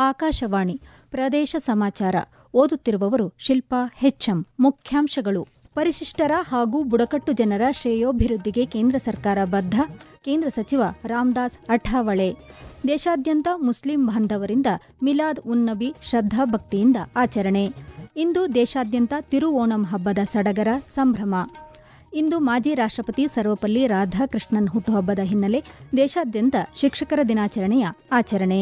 ಆಕಾಶವಾಣಿ ಪ್ರದೇಶ ಸಮಾಚಾರ ಓದುತ್ತಿರುವವರು ಶಿಲ್ಪಾ ಹೆಚ್ಎಂ ಮುಖ್ಯಾಂಶಗಳು ಪರಿಶಿಷ್ಟರ ಹಾಗೂ ಬುಡಕಟ್ಟು ಜನರ ಶ್ರೇಯೋಭಿವೃದ್ಧಿಗೆ ಕೇಂದ್ರ ಸರ್ಕಾರ ಬದ್ಧ ಕೇಂದ್ರ ಸಚಿವ ರಾಮದಾಸ್ ಅಠಾವಳೆ ದೇಶಾದ್ಯಂತ ಮುಸ್ಲಿಂ ಬಾಂಧವರಿಂದ ಮಿಲಾದ್ ಉನ್ ನಬಿ ಶ್ರದ್ಧಾಭಕ್ತಿಯಿಂದ ಆಚರಣೆ ಇಂದು ದೇಶಾದ್ಯಂತ ತಿರುಓಣಂ ಹಬ್ಬದ ಸಡಗರ ಸಂಭ್ರಮ ಇಂದು ಮಾಜಿ ರಾಷ್ಟ್ರಪತಿ ಸರ್ವಪಲ್ಲಿ ರಾಧಾಕೃಷ್ಣನ್ ಹುಟ್ಟುಹಬ್ಬದ ಹಿನ್ನೆಲೆ ದೇಶಾದ್ಯಂತ ಶಿಕ್ಷಕರ ದಿನಾಚರಣೆಯ ಆಚರಣೆ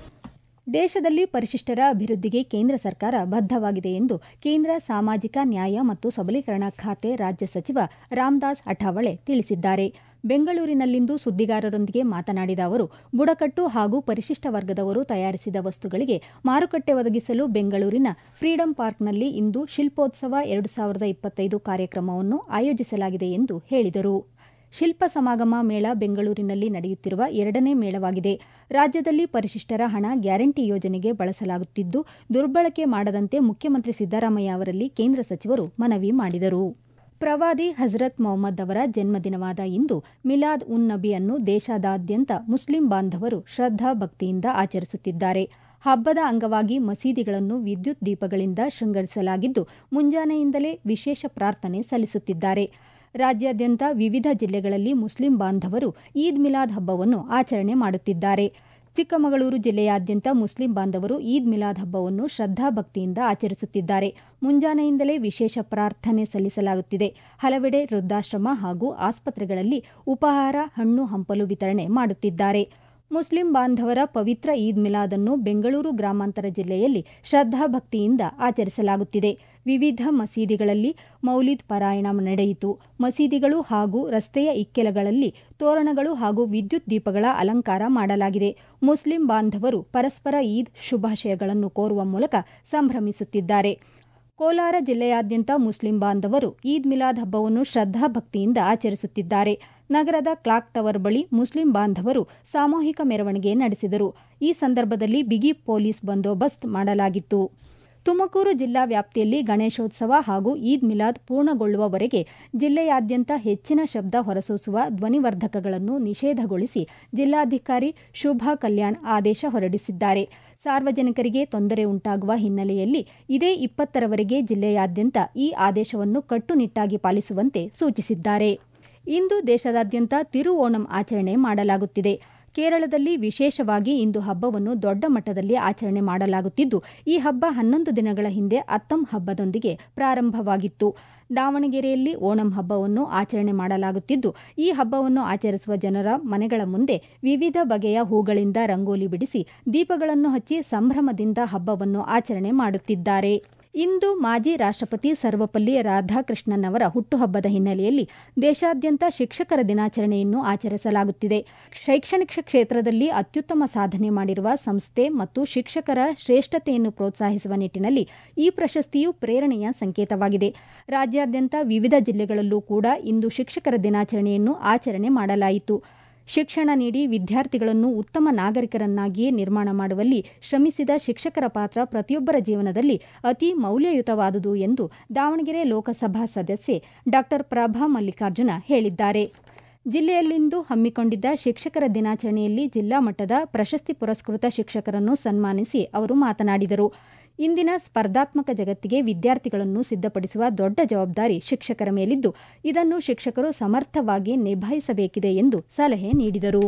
ದೇಶದಲ್ಲಿ ಪರಿಶಿಷ್ಟರ ಅಭಿವೃದ್ಧಿಗೆ ಕೇಂದ್ರ ಸರ್ಕಾರ ಬದ್ಧವಾಗಿದೆ ಎಂದು ಕೇಂದ್ರ ಸಾಮಾಜಿಕ ನ್ಯಾಯ ಮತ್ತು ಸಬಲೀಕರಣ ಖಾತೆ ರಾಜ್ಯ ಸಚಿವ ರಾಮದಾಸ್ ಅಠಾವಳೆ ತಿಳಿಸಿದ್ದಾರೆ ಬೆಂಗಳೂರಿನಲ್ಲಿಂದು ಸುದ್ದಿಗಾರರೊಂದಿಗೆ ಮಾತನಾಡಿದ ಅವರು ಬುಡಕಟ್ಟು ಹಾಗೂ ಪರಿಶಿಷ್ಟ ವರ್ಗದವರು ತಯಾರಿಸಿದ ವಸ್ತುಗಳಿಗೆ ಮಾರುಕಟ್ಟೆ ಒದಗಿಸಲು ಬೆಂಗಳೂರಿನ ಫ್ರೀಡಂ ಪಾರ್ಕ್ನಲ್ಲಿ ಇಂದು ಶಿಲ್ಪೋತ್ಸವ ಎರಡು ಸಾವಿರದ ಇಪ್ಪತ್ತೈದು ಕಾರ್ಯಕ್ರಮವನ್ನು ಆಯೋಜಿಸಲಾಗಿದೆ ಎಂದು ಹೇಳಿದರು ಶಿಲ್ಪ ಸಮಾಗಮ ಮೇಳ ಬೆಂಗಳೂರಿನಲ್ಲಿ ನಡೆಯುತ್ತಿರುವ ಎರಡನೇ ಮೇಳವಾಗಿದೆ ರಾಜ್ಯದಲ್ಲಿ ಪರಿಶಿಷ್ಟರ ಹಣ ಗ್ಯಾರಂಟಿ ಯೋಜನೆಗೆ ಬಳಸಲಾಗುತ್ತಿದ್ದು ದುರ್ಬಳಕೆ ಮಾಡದಂತೆ ಮುಖ್ಯಮಂತ್ರಿ ಸಿದ್ದರಾಮಯ್ಯ ಅವರಲ್ಲಿ ಕೇಂದ್ರ ಸಚಿವರು ಮನವಿ ಮಾಡಿದರು ಪ್ರವಾದಿ ಹಜರತ್ ಮೊಹಮ್ಮದ್ ಅವರ ಜನ್ಮದಿನವಾದ ಇಂದು ಮಿಲಾದ್ ಉನ್ ನಬಿಯನ್ನು ದೇಶದಾದ್ಯಂತ ಮುಸ್ಲಿಂ ಬಾಂಧವರು ಶ್ರದ್ದಾ ಭಕ್ತಿಯಿಂದ ಆಚರಿಸುತ್ತಿದ್ದಾರೆ ಹಬ್ಬದ ಅಂಗವಾಗಿ ಮಸೀದಿಗಳನ್ನು ವಿದ್ಯುತ್ ದೀಪಗಳಿಂದ ಶೃಂಗರಿಸಲಾಗಿದ್ದು ಮುಂಜಾನೆಯಿಂದಲೇ ವಿಶೇಷ ಪ್ರಾರ್ಥನೆ ಸಲ್ಲಿಸುತ್ತಿದ್ದಾರೆ ರಾಜ್ಯಾದ್ಯಂತ ವಿವಿಧ ಜಿಲ್ಲೆಗಳಲ್ಲಿ ಮುಸ್ಲಿಂ ಬಾಂಧವರು ಈದ್ ಮಿಲಾದ್ ಹಬ್ಬವನ್ನು ಆಚರಣೆ ಮಾಡುತ್ತಿದ್ದಾರೆ ಚಿಕ್ಕಮಗಳೂರು ಜಿಲ್ಲೆಯಾದ್ಯಂತ ಮುಸ್ಲಿಂ ಬಾಂಧವರು ಈದ್ ಮಿಲಾದ್ ಹಬ್ಬವನ್ನು ಶ್ರದ್ಧಾಭಕ್ತಿಯಿಂದ ಆಚರಿಸುತ್ತಿದ್ದಾರೆ ಮುಂಜಾನೆಯಿಂದಲೇ ವಿಶೇಷ ಪ್ರಾರ್ಥನೆ ಸಲ್ಲಿಸಲಾಗುತ್ತಿದೆ ಹಲವೆಡೆ ವೃದ್ಧಾಶ್ರಮ ಹಾಗೂ ಆಸ್ಪತ್ರೆಗಳಲ್ಲಿ ಉಪಹಾರ ಹಣ್ಣು ಹಂಪಲು ವಿತರಣೆ ಮಾಡುತ್ತಿದ್ದಾರೆ ಮುಸ್ಲಿಂ ಬಾಂಧವರ ಪವಿತ್ರ ಈದ್ ಮಿಲಾದನ್ನು ಬೆಂಗಳೂರು ಗ್ರಾಮಾಂತರ ಜಿಲ್ಲೆಯಲ್ಲಿ ಶ್ರದ್ಧಾಭಕ್ತಿಯಿಂದ ಆಚರಿಸಲಾಗುತ್ತಿದೆ ವಿವಿಧ ಮಸೀದಿಗಳಲ್ಲಿ ಮೌಲಿದ್ ಪಾರಾಯಣ ನಡೆಯಿತು ಮಸೀದಿಗಳು ಹಾಗೂ ರಸ್ತೆಯ ಇಕ್ಕೆಲಗಳಲ್ಲಿ ತೋರಣಗಳು ಹಾಗೂ ವಿದ್ಯುತ್ ದೀಪಗಳ ಅಲಂಕಾರ ಮಾಡಲಾಗಿದೆ ಮುಸ್ಲಿಂ ಬಾಂಧವರು ಪರಸ್ಪರ ಈದ್ ಶುಭಾಶಯಗಳನ್ನು ಕೋರುವ ಮೂಲಕ ಸಂಭ್ರಮಿಸುತ್ತಿದ್ದಾರೆ ಕೋಲಾರ ಜಿಲ್ಲೆಯಾದ್ಯಂತ ಮುಸ್ಲಿಂ ಬಾಂಧವರು ಈದ್ ಮಿಲಾದ್ ಹಬ್ಬವನ್ನು ಶ್ರದ್ಧಾಭಕ್ತಿಯಿಂದ ಆಚರಿಸುತ್ತಿದ್ದಾರೆ ನಗರದ ಕ್ಲಾಕ್ ಟವರ್ ಬಳಿ ಮುಸ್ಲಿಂ ಬಾಂಧವರು ಸಾಮೂಹಿಕ ಮೆರವಣಿಗೆ ನಡೆಸಿದರು ಈ ಸಂದರ್ಭದಲ್ಲಿ ಬಿಗಿ ಪೊಲೀಸ್ ಬಂದೋಬಸ್ತ್ ಮಾಡಲಾಗಿತ್ತು ತುಮಕೂರು ಜಿಲ್ಲಾ ವ್ಯಾಪ್ತಿಯಲ್ಲಿ ಗಣೇಶೋತ್ಸವ ಹಾಗೂ ಈದ್ ಮಿಲಾದ್ ಪೂರ್ಣಗೊಳ್ಳುವವರೆಗೆ ಜಿಲ್ಲೆಯಾದ್ಯಂತ ಹೆಚ್ಚಿನ ಶಬ್ದ ಹೊರಸೂಸುವ ಧ್ವನಿವರ್ಧಕಗಳನ್ನು ನಿಷೇಧಗೊಳಿಸಿ ಜಿಲ್ಲಾಧಿಕಾರಿ ಶುಭಾ ಕಲ್ಯಾಣ್ ಆದೇಶ ಹೊರಡಿಸಿದ್ದಾರೆ ಸಾರ್ವಜನಿಕರಿಗೆ ತೊಂದರೆ ಉಂಟಾಗುವ ಹಿನ್ನೆಲೆಯಲ್ಲಿ ಇದೇ ಇಪ್ಪತ್ತರವರೆಗೆ ಜಿಲ್ಲೆಯಾದ್ಯಂತ ಈ ಆದೇಶವನ್ನು ಕಟ್ಟುನಿಟ್ಟಾಗಿ ಪಾಲಿಸುವಂತೆ ಸೂಚಿಸಿದ್ದಾರೆ ಇಂದು ದೇಶದಾದ್ಯಂತ ತಿರುಓಣಂ ಆಚರಣೆ ಮಾಡಲಾಗುತ್ತಿದೆ ಕೇರಳದಲ್ಲಿ ವಿಶೇಷವಾಗಿ ಇಂದು ಹಬ್ಬವನ್ನು ದೊಡ್ಡ ಮಟ್ಟದಲ್ಲಿ ಆಚರಣೆ ಮಾಡಲಾಗುತ್ತಿದ್ದು ಈ ಹಬ್ಬ ಹನ್ನೊಂದು ದಿನಗಳ ಹಿಂದೆ ಅತ್ತಂ ಹಬ್ಬದೊಂದಿಗೆ ಪ್ರಾರಂಭವಾಗಿತ್ತು ದಾವಣಗೆರೆಯಲ್ಲಿ ಓಣಂ ಹಬ್ಬವನ್ನು ಆಚರಣೆ ಮಾಡಲಾಗುತ್ತಿದ್ದು ಈ ಹಬ್ಬವನ್ನು ಆಚರಿಸುವ ಜನರ ಮನೆಗಳ ಮುಂದೆ ವಿವಿಧ ಬಗೆಯ ಹೂಗಳಿಂದ ರಂಗೋಲಿ ಬಿಡಿಸಿ ದೀಪಗಳನ್ನು ಹಚ್ಚಿ ಸಂಭ್ರಮದಿಂದ ಹಬ್ಬವನ್ನು ಆಚರಣೆ ಮಾಡುತ್ತಿದ್ದಾರೆ ಇಂದು ಮಾಜಿ ರಾಷ್ಟ್ರಪತಿ ಸರ್ವಪಲ್ಲಿ ರಾಧಾಕೃಷ್ಣನ್ ಅವರ ಹುಟ್ಟುಹಬ್ಬದ ಹಿನ್ನೆಲೆಯಲ್ಲಿ ದೇಶಾದ್ಯಂತ ಶಿಕ್ಷಕರ ದಿನಾಚರಣೆಯನ್ನು ಆಚರಿಸಲಾಗುತ್ತಿದೆ ಶೈಕ್ಷಣಿಕ ಕ್ಷೇತ್ರದಲ್ಲಿ ಅತ್ಯುತ್ತಮ ಸಾಧನೆ ಮಾಡಿರುವ ಸಂಸ್ಥೆ ಮತ್ತು ಶಿಕ್ಷಕರ ಶ್ರೇಷ್ಠತೆಯನ್ನು ಪ್ರೋತ್ಸಾಹಿಸುವ ನಿಟ್ಟಿನಲ್ಲಿ ಈ ಪ್ರಶಸ್ತಿಯು ಪ್ರೇರಣೆಯ ಸಂಕೇತವಾಗಿದೆ ರಾಜ್ಯಾದ್ಯಂತ ವಿವಿಧ ಜಿಲ್ಲೆಗಳಲ್ಲೂ ಕೂಡ ಇಂದು ಶಿಕ್ಷಕರ ದಿನಾಚರಣೆಯನ್ನು ಆಚರಣೆ ಮಾಡಲಾಯಿತು ಶಿಕ್ಷಣ ನೀಡಿ ವಿದ್ಯಾರ್ಥಿಗಳನ್ನು ಉತ್ತಮ ನಾಗರಿಕರನ್ನಾಗಿಯೇ ನಿರ್ಮಾಣ ಮಾಡುವಲ್ಲಿ ಶ್ರಮಿಸಿದ ಶಿಕ್ಷಕರ ಪಾತ್ರ ಪ್ರತಿಯೊಬ್ಬರ ಜೀವನದಲ್ಲಿ ಅತಿ ಮೌಲ್ಯಯುತವಾದುದು ಎಂದು ದಾವಣಗೆರೆ ಲೋಕಸಭಾ ಸದಸ್ಯೆ ಡಾ ಪ್ರಭಾ ಮಲ್ಲಿಕಾರ್ಜುನ ಹೇಳಿದ್ದಾರೆ ಜಿಲ್ಲೆಯಲ್ಲಿಂದು ಹಮ್ಮಿಕೊಂಡಿದ್ದ ಶಿಕ್ಷಕರ ದಿನಾಚರಣೆಯಲ್ಲಿ ಜಿಲ್ಲಾ ಮಟ್ಟದ ಪ್ರಶಸ್ತಿ ಪುರಸ್ಕೃತ ಶಿಕ್ಷಕರನ್ನು ಸನ್ಮಾನಿಸಿ ಅವರು ಮಾತನಾಡಿದರು ಇಂದಿನ ಸ್ಪರ್ಧಾತ್ಮಕ ಜಗತ್ತಿಗೆ ವಿದ್ಯಾರ್ಥಿಗಳನ್ನು ಸಿದ್ಧಪಡಿಸುವ ದೊಡ್ಡ ಜವಾಬ್ದಾರಿ ಶಿಕ್ಷಕರ ಮೇಲಿದ್ದು ಇದನ್ನು ಶಿಕ್ಷಕರು ಸಮರ್ಥವಾಗಿ ನಿಭಾಯಿಸಬೇಕಿದೆ ಎಂದು ಸಲಹೆ ನೀಡಿದರು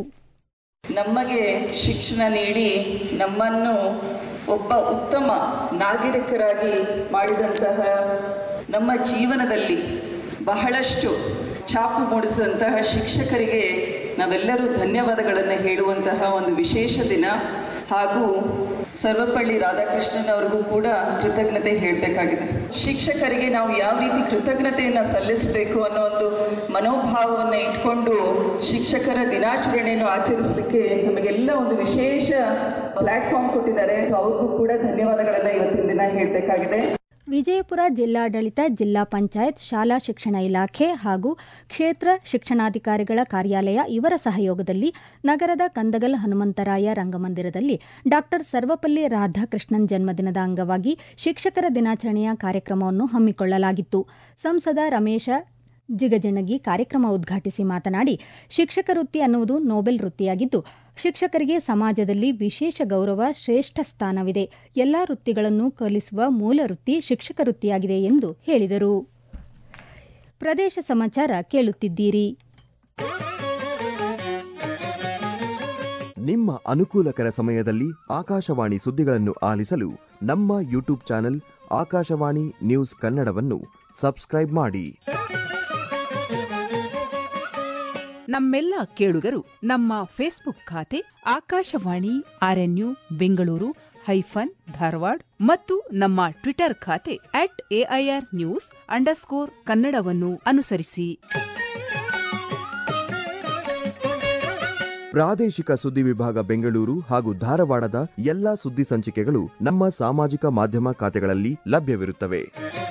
ನಮಗೆ ಶಿಕ್ಷಣ ನೀಡಿ ನಮ್ಮನ್ನು ಒಬ್ಬ ಉತ್ತಮ ನಾಗರಿಕರಾಗಿ ಮಾಡಿದಂತಹ ನಮ್ಮ ಜೀವನದಲ್ಲಿ ಬಹಳಷ್ಟು ಛಾಪು ಮೂಡಿಸಿದಂತಹ ಶಿಕ್ಷಕರಿಗೆ ನಾವೆಲ್ಲರೂ ಧನ್ಯವಾದಗಳನ್ನು ಹೇಳುವಂತಹ ಒಂದು ವಿಶೇಷ ದಿನ ಹಾಗೂ ಸರ್ವಪಳ್ಳಿ ರಾಧಾಕೃಷ್ಣನ್ ಅವ್ರಿಗೂ ಕೂಡ ಕೃತಜ್ಞತೆ ಹೇಳಬೇಕಾಗಿದೆ ಶಿಕ್ಷಕರಿಗೆ ನಾವು ಯಾವ ರೀತಿ ಕೃತಜ್ಞತೆಯನ್ನು ಸಲ್ಲಿಸಬೇಕು ಅನ್ನೋ ಒಂದು ಮನೋಭಾವವನ್ನು ಇಟ್ಕೊಂಡು ಶಿಕ್ಷಕರ ದಿನಾಚರಣೆಯನ್ನು ಆಚರಿಸಲಿಕ್ಕೆ ನಮಗೆಲ್ಲ ಒಂದು ವಿಶೇಷ ಪ್ಲಾಟ್ಫಾರ್ಮ್ ಕೊಟ್ಟಿದ್ದಾರೆ ಅವ್ರಿಗೂ ಕೂಡ ಧನ್ಯವಾದಗಳನ್ನು ಇವತ್ತಿನ ದಿನ ಹೇಳಬೇಕಾಗಿದೆ ವಿಜಯಪುರ ಜಿಲ್ಲಾಡಳಿತ ಜಿಲ್ಲಾ ಪಂಚಾಯತ್ ಶಾಲಾ ಶಿಕ್ಷಣ ಇಲಾಖೆ ಹಾಗೂ ಕ್ಷೇತ್ರ ಶಿಕ್ಷಣಾಧಿಕಾರಿಗಳ ಕಾರ್ಯಾಲಯ ಇವರ ಸಹಯೋಗದಲ್ಲಿ ನಗರದ ಕಂದಗಲ್ ಹನುಮಂತರಾಯ ರಂಗಮಂದಿರದಲ್ಲಿ ಡಾ ಸರ್ವಪಲ್ಲಿ ರಾಧಾಕೃಷ್ಣನ್ ಜನ್ಮದಿನದ ಅಂಗವಾಗಿ ಶಿಕ್ಷಕರ ದಿನಾಚರಣೆಯ ಕಾರ್ಯಕ್ರಮವನ್ನು ಹಮ್ಮಿಕೊಳ್ಳಲಾಗಿತ್ತು ಸಂಸದ ರಮೇಶ ಜಿಗಜಿಣಗಿ ಕಾರ್ಯಕ್ರಮ ಉದ್ಘಾಟಿಸಿ ಮಾತನಾಡಿ ಶಿಕ್ಷಕ ವೃತ್ತಿ ಅನ್ನುವುದು ನೋಬೆಲ್ ವೃತ್ತಿಯಾಗಿದ್ದು ಶಿಕ್ಷಕರಿಗೆ ಸಮಾಜದಲ್ಲಿ ವಿಶೇಷ ಗೌರವ ಶ್ರೇಷ್ಠ ಸ್ಥಾನವಿದೆ ಎಲ್ಲಾ ವೃತ್ತಿಗಳನ್ನು ಕಲಿಸುವ ಮೂಲ ವೃತ್ತಿ ಶಿಕ್ಷಕ ವೃತ್ತಿಯಾಗಿದೆ ಎಂದು ಹೇಳಿದರು ಪ್ರದೇಶ ಸಮಾಚಾರ ಕೇಳುತ್ತಿದ್ದೀರಿ ನಿಮ್ಮ ಅನುಕೂಲಕರ ಸಮಯದಲ್ಲಿ ಆಕಾಶವಾಣಿ ಸುದ್ದಿಗಳನ್ನು ಆಲಿಸಲು ನಮ್ಮ ಯೂಟ್ಯೂಬ್ ಚಾನೆಲ್ ಆಕಾಶವಾಣಿ ನ್ಯೂಸ್ ಕನ್ನಡವನ್ನು ಸಬ್ಸ್ಕ್ರೈಬ್ ಮಾಡಿ ನಮ್ಮೆಲ್ಲ ಕೇಳುಗರು ನಮ್ಮ ಫೇಸ್ಬುಕ್ ಖಾತೆ ಆಕಾಶವಾಣಿ ಆರ್ಎನ್ಯು ಬೆಂಗಳೂರು ಹೈಫನ್ ಧಾರವಾಡ ಮತ್ತು ನಮ್ಮ ಟ್ವಿಟರ್ ಖಾತೆ ಅಟ್ ಎಐಆರ್ ನ್ಯೂಸ್ ಅಂಡರ್ಸ್ಕೋರ್ ಕನ್ನಡವನ್ನು ಅನುಸರಿಸಿ ಪ್ರಾದೇಶಿಕ ಸುದ್ದಿ ವಿಭಾಗ ಬೆಂಗಳೂರು ಹಾಗೂ ಧಾರವಾಡದ ಎಲ್ಲಾ ಸುದ್ದಿ ಸಂಚಿಕೆಗಳು ನಮ್ಮ ಸಾಮಾಜಿಕ ಮಾಧ್ಯಮ ಖಾತೆಗಳಲ್ಲಿ ಲಭ್ಯವಿರುತ್ತವೆ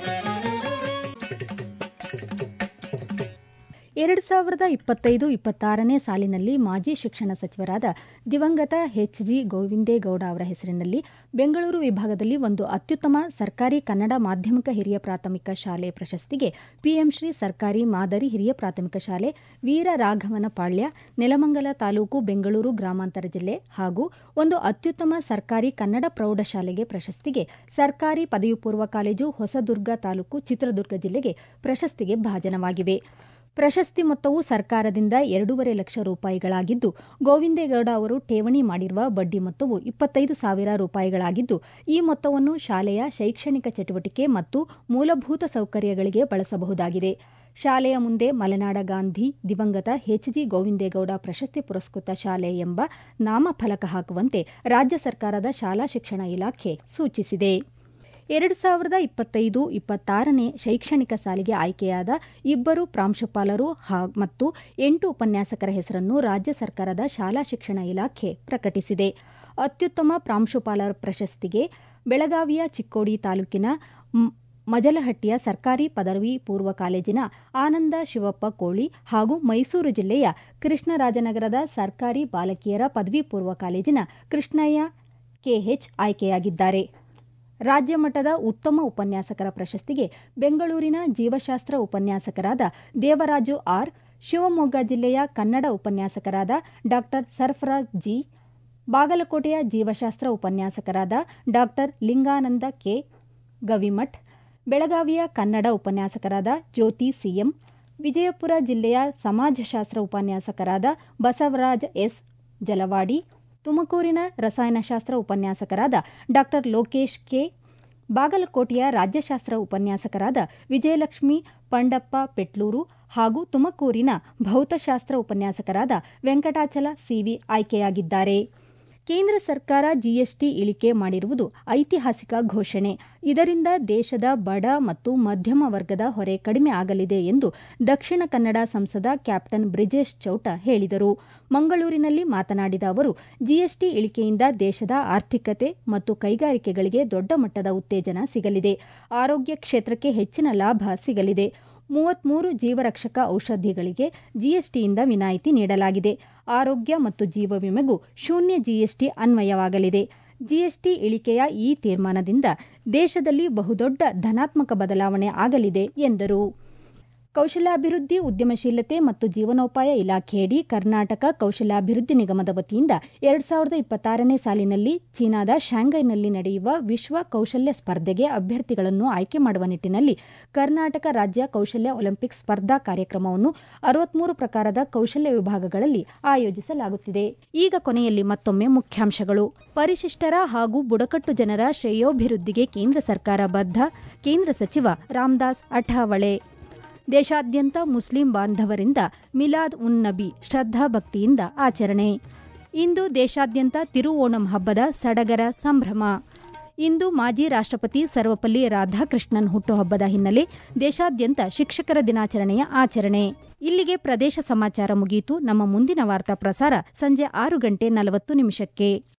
ಎರಡು ಸಾವಿರದ ಇಪ್ಪತ್ತೈದು ಇಪ್ಪತ್ತಾರನೇ ಸಾಲಿನಲ್ಲಿ ಮಾಜಿ ಶಿಕ್ಷಣ ಸಚಿವರಾದ ದಿವಂಗತ ಎಚ್ ಜಿ ಗೋವಿಂದೇಗೌಡ ಅವರ ಹೆಸರಿನಲ್ಲಿ ಬೆಂಗಳೂರು ವಿಭಾಗದಲ್ಲಿ ಒಂದು ಅತ್ಯುತ್ತಮ ಸರ್ಕಾರಿ ಕನ್ನಡ ಮಾಧ್ಯಮಿಕ ಹಿರಿಯ ಪ್ರಾಥಮಿಕ ಶಾಲೆ ಪ್ರಶಸ್ತಿಗೆ ಪಿಎಂ ಶ್ರೀ ಸರ್ಕಾರಿ ಮಾದರಿ ಹಿರಿಯ ಪ್ರಾಥಮಿಕ ಶಾಲೆ ವೀರ ರಾಘವನ ಪಾಳ್ಯ ನೆಲಮಂಗಲ ತಾಲೂಕು ಬೆಂಗಳೂರು ಗ್ರಾಮಾಂತರ ಜಿಲ್ಲೆ ಹಾಗೂ ಒಂದು ಅತ್ಯುತ್ತಮ ಸರ್ಕಾರಿ ಕನ್ನಡ ಪ್ರೌಢಶಾಲೆಗೆ ಪ್ರಶಸ್ತಿಗೆ ಸರ್ಕಾರಿ ಪದವಿ ಪೂರ್ವ ಕಾಲೇಜು ಹೊಸದುರ್ಗ ತಾಲೂಕು ಚಿತ್ರದುರ್ಗ ಜಿಲ್ಲೆಗೆ ಪ್ರಶಸ್ತಿಗೆ ಭಾಜನವಾಗಿವೆ ಪ್ರಶಸ್ತಿ ಮೊತ್ತವು ಸರ್ಕಾರದಿಂದ ಎರಡೂವರೆ ಲಕ್ಷ ರೂಪಾಯಿಗಳಾಗಿದ್ದು ಗೋವಿಂದೇಗೌಡ ಅವರು ಠೇವಣಿ ಮಾಡಿರುವ ಬಡ್ಡಿ ಮೊತ್ತವು ಇಪ್ಪತ್ತೈದು ಸಾವಿರ ರೂಪಾಯಿಗಳಾಗಿದ್ದು ಈ ಮೊತ್ತವನ್ನು ಶಾಲೆಯ ಶೈಕ್ಷಣಿಕ ಚಟುವಟಿಕೆ ಮತ್ತು ಮೂಲಭೂತ ಸೌಕರ್ಯಗಳಿಗೆ ಬಳಸಬಹುದಾಗಿದೆ ಶಾಲೆಯ ಮುಂದೆ ಮಲೆನಾಡ ಗಾಂಧಿ ದಿವಂಗತ ಎಚ್ ಜಿ ಗೋವಿಂದೇಗೌಡ ಪ್ರಶಸ್ತಿ ಪುರಸ್ಕೃತ ಶಾಲೆ ಎಂಬ ನಾಮಫಲಕ ಹಾಕುವಂತೆ ರಾಜ್ಯ ಸರ್ಕಾರದ ಶಾಲಾ ಶಿಕ್ಷಣ ಇಲಾಖೆ ಸೂಚಿಸಿದೆ ಎರಡು ಸಾವಿರದ ಇಪ್ಪತ್ತೈದು ಇಪ್ಪತ್ತಾರನೇ ಶೈಕ್ಷಣಿಕ ಸಾಲಿಗೆ ಆಯ್ಕೆಯಾದ ಇಬ್ಬರು ಪ್ರಾಂಶುಪಾಲರು ಮತ್ತು ಎಂಟು ಉಪನ್ಯಾಸಕರ ಹೆಸರನ್ನು ರಾಜ್ಯ ಸರ್ಕಾರದ ಶಾಲಾ ಶಿಕ್ಷಣ ಇಲಾಖೆ ಪ್ರಕಟಿಸಿದೆ ಅತ್ಯುತ್ತಮ ಪ್ರಾಂಶುಪಾಲರ ಪ್ರಶಸ್ತಿಗೆ ಬೆಳಗಾವಿಯ ಚಿಕ್ಕೋಡಿ ತಾಲೂಕಿನ ಮಜಲಹಟ್ಟಿಯ ಸರ್ಕಾರಿ ಪದವಿ ಪೂರ್ವ ಕಾಲೇಜಿನ ಆನಂದ ಶಿವಪ್ಪ ಕೋಳಿ ಹಾಗೂ ಮೈಸೂರು ಜಿಲ್ಲೆಯ ಕೃಷ್ಣರಾಜನಗರದ ಸರ್ಕಾರಿ ಬಾಲಕಿಯರ ಪದವಿ ಪೂರ್ವ ಕಾಲೇಜಿನ ಕೃಷ್ಣಯ್ಯ ಕೆಎಚ್ ಆಯ್ಕೆಯಾಗಿದ್ದಾರೆ ರಾಜ್ಯ ಮಟ್ಟದ ಉತ್ತಮ ಉಪನ್ಯಾಸಕರ ಪ್ರಶಸ್ತಿಗೆ ಬೆಂಗಳೂರಿನ ಜೀವಶಾಸ್ತ್ರ ಉಪನ್ಯಾಸಕರಾದ ದೇವರಾಜು ಆರ್ ಶಿವಮೊಗ್ಗ ಜಿಲ್ಲೆಯ ಕನ್ನಡ ಉಪನ್ಯಾಸಕರಾದ ಡಾ ಸರ್ಫರಾಜ್ ಜಿ ಬಾಗಲಕೋಟೆಯ ಜೀವಶಾಸ್ತ್ರ ಉಪನ್ಯಾಸಕರಾದ ಡಾ ಲಿಂಗಾನಂದ ಕೆ ಗವಿಮಠ್ ಬೆಳಗಾವಿಯ ಕನ್ನಡ ಉಪನ್ಯಾಸಕರಾದ ಜ್ಯೋತಿ ಸಿಎಂ ವಿಜಯಪುರ ಜಿಲ್ಲೆಯ ಸಮಾಜಶಾಸ್ತ್ರ ಉಪನ್ಯಾಸಕರಾದ ಬಸವರಾಜ ಎಸ್ ಜಲವಾಡಿ ತುಮಕೂರಿನ ರಸಾಯನಶಾಸ್ತ್ರ ಉಪನ್ಯಾಸಕರಾದ ಡಾ ಲೋಕೇಶ್ ಕೆ ಬಾಗಲಕೋಟೆಯ ರಾಜ್ಯಶಾಸ್ತ್ರ ಉಪನ್ಯಾಸಕರಾದ ವಿಜಯಲಕ್ಷ್ಮಿ ಪಂಡಪ್ಪ ಪೆಟ್ಲೂರು ಹಾಗೂ ತುಮಕೂರಿನ ಭೌತಶಾಸ್ತ್ರ ಉಪನ್ಯಾಸಕರಾದ ವೆಂಕಟಾಚಲ ಸಿವಿ ಆಯ್ಕೆಯಾಗಿದ್ದಾರೆ ಕೇಂದ್ರ ಸರ್ಕಾರ ಜಿಎಸ್ಟಿ ಇಳಿಕೆ ಮಾಡಿರುವುದು ಐತಿಹಾಸಿಕ ಘೋಷಣೆ ಇದರಿಂದ ದೇಶದ ಬಡ ಮತ್ತು ಮಧ್ಯಮ ವರ್ಗದ ಹೊರೆ ಕಡಿಮೆ ಆಗಲಿದೆ ಎಂದು ದಕ್ಷಿಣ ಕನ್ನಡ ಸಂಸದ ಕ್ಯಾಪ್ಟನ್ ಬ್ರಿಜೇಶ್ ಚೌಟ ಹೇಳಿದರು ಮಂಗಳೂರಿನಲ್ಲಿ ಮಾತನಾಡಿದ ಅವರು ಜಿಎಸ್ಟಿ ಇಳಿಕೆಯಿಂದ ದೇಶದ ಆರ್ಥಿಕತೆ ಮತ್ತು ಕೈಗಾರಿಕೆಗಳಿಗೆ ದೊಡ್ಡ ಮಟ್ಟದ ಉತ್ತೇಜನ ಸಿಗಲಿದೆ ಆರೋಗ್ಯ ಕ್ಷೇತ್ರಕ್ಕೆ ಹೆಚ್ಚಿನ ಲಾಭ ಸಿಗಲಿದೆ ಮೂವತ್ಮೂರು ಜೀವರಕ್ಷಕ ಔಷಧಿಗಳಿಗೆ ಜಿಎಸ್ಟಿಯಿಂದ ವಿನಾಯಿತಿ ನೀಡಲಾಗಿದೆ ಆರೋಗ್ಯ ಮತ್ತು ಜೀವ ವಿಮೆಗೂ ಶೂನ್ಯ ಜಿಎಸ್ಟಿ ಅನ್ವಯವಾಗಲಿದೆ ಜಿಎಸ್ಟಿ ಇಳಿಕೆಯ ಈ ತೀರ್ಮಾನದಿಂದ ದೇಶದಲ್ಲಿ ಬಹುದೊಡ್ಡ ಧನಾತ್ಮಕ ಬದಲಾವಣೆ ಆಗಲಿದೆ ಎಂದರು ಕೌಶಲ್ಯಾಭಿವೃದ್ಧಿ ಉದ್ಯಮಶೀಲತೆ ಮತ್ತು ಜೀವನೋಪಾಯ ಇಲಾಖೆಯಡಿ ಕರ್ನಾಟಕ ಕೌಶಲ್ಯಾಭಿವೃದ್ಧಿ ನಿಗಮದ ವತಿಯಿಂದ ಎರಡ್ ಸಾವಿರದ ಇಪ್ಪತ್ತಾರನೇ ಸಾಲಿನಲ್ಲಿ ಚೀನಾದ ಶಾಂಘೈನಲ್ಲಿ ನಡೆಯುವ ವಿಶ್ವ ಕೌಶಲ್ಯ ಸ್ಪರ್ಧೆಗೆ ಅಭ್ಯರ್ಥಿಗಳನ್ನು ಆಯ್ಕೆ ಮಾಡುವ ನಿಟ್ಟಿನಲ್ಲಿ ಕರ್ನಾಟಕ ರಾಜ್ಯ ಕೌಶಲ್ಯ ಒಲಿಂಪಿಕ್ಸ್ ಸ್ಪರ್ಧಾ ಕಾರ್ಯಕ್ರಮವನ್ನು ಅರವತ್ಮೂರು ಪ್ರಕಾರದ ಕೌಶಲ್ಯ ವಿಭಾಗಗಳಲ್ಲಿ ಆಯೋಜಿಸಲಾಗುತ್ತಿದೆ ಈಗ ಕೊನೆಯಲ್ಲಿ ಮತ್ತೊಮ್ಮೆ ಮುಖ್ಯಾಂಶಗಳು ಪರಿಶಿಷ್ಟರ ಹಾಗೂ ಬುಡಕಟ್ಟು ಜನರ ಶ್ರೇಯೋಭಿವೃದ್ಧಿಗೆ ಕೇಂದ್ರ ಸರ್ಕಾರ ಬದ್ಧ ಕೇಂದ್ರ ಸಚಿವ ರಾಮದಾಸ್ ಅಠಾವಳೆ ದೇಶಾದ್ಯಂತ ಮುಸ್ಲಿಂ ಬಾಂಧವರಿಂದ ಮಿಲಾದ್ ಉನ್ ನಬಿ ಶ್ರದ್ಧಾಭಕ್ತಿಯಿಂದ ಆಚರಣೆ ಇಂದು ದೇಶಾದ್ಯಂತ ತಿರುವೋಣಂ ಹಬ್ಬದ ಸಡಗರ ಸಂಭ್ರಮ ಇಂದು ಮಾಜಿ ರಾಷ್ಟ್ರಪತಿ ಸರ್ವಪಲ್ಲಿ ರಾಧಾಕೃಷ್ಣನ್ ಹುಟ್ಟುಹಬ್ಬದ ಹಿನ್ನೆಲೆ ದೇಶಾದ್ಯಂತ ಶಿಕ್ಷಕರ ದಿನಾಚರಣೆಯ ಆಚರಣೆ ಇಲ್ಲಿಗೆ ಪ್ರದೇಶ ಸಮಾಚಾರ ಮುಗಿಯಿತು ನಮ್ಮ ಮುಂದಿನ ವಾರ್ತಾ ಪ್ರಸಾರ ಸಂಜೆ ಆರು ಗಂಟೆ ನಲವತ್ತು ನಿಮಿಷಕ್ಕೆ